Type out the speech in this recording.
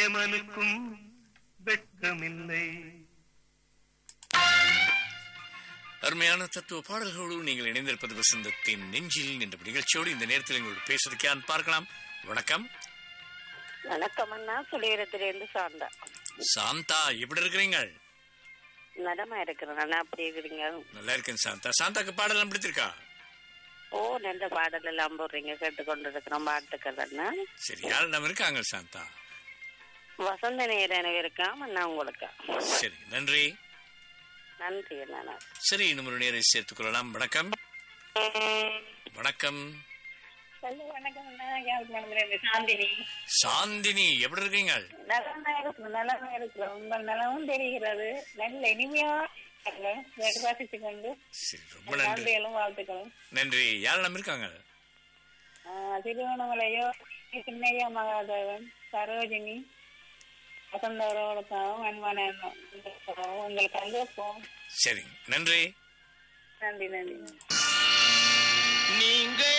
ஏமனுக்கும் வெட்கமில்லை அருமையான தத்துவ பாடல்களோடு நீங்கள் இணைந்திருப்பது வசந்தத்தின் நெஞ்சில் என்ற நிகழ்ச்சியோடு இந்த நேரத்தில் எங்களோட பேசுறதுக்கு யான் பார்க்கலாம் வணக்கம் வணக்கம் அண்ணா சுழியரத்திலிருந்து சாந்தா சாந்தா எப்படி இருக்கிறீங்க நலமா இருக்கிறேன் அண்ணா அப்படி இருக்கிறீங்க நல்லா இருக்கேன் சாந்தா சாந்தாக்கு பாடலாம் பிடிச்சிருக்கா ஓ நல்ல பாடல் எல்லாம் போடுறீங்க கேட்டுக்கொண்டு இருக்கிறோம் பாட்டுக்கள் அண்ணா சரி யார் நம்ம இருக்காங்க சாந்தா வசந்த நேரம் எனக்கு இருக்காம அண்ணா உங்களுக்கு சரி நன்றி நன்றி அண்ணா சரி இன்னும் ஒரு நேரை சேர்த்துக் கொள்ளலாம் வணக்கம் வணக்கம் வணக்கம் அண்ணா சாந்தினி சாந்தினி எப்படி இருக்கீங்க நலமா இருக்கிறோம் நலமா இருக்கிறோம் உங்கள் நலமும் தெரிகிறது நல்ல இனிமையா வாசித்து கொண்டு சரி ரொம்ப நன்றி நன்றிகளும் வாழ்த்துக்களும் நன்றி யார் நம்ம இருக்காங்க திருவண்ணாமலையோ சின்னையா மகாதேவன் சரோஜினி வசந்தவரோடக்காகவும் அன்பான உங்களுக்கு அங்கப்போம் சரி நன்றி நன்றி நன்றி நீங்க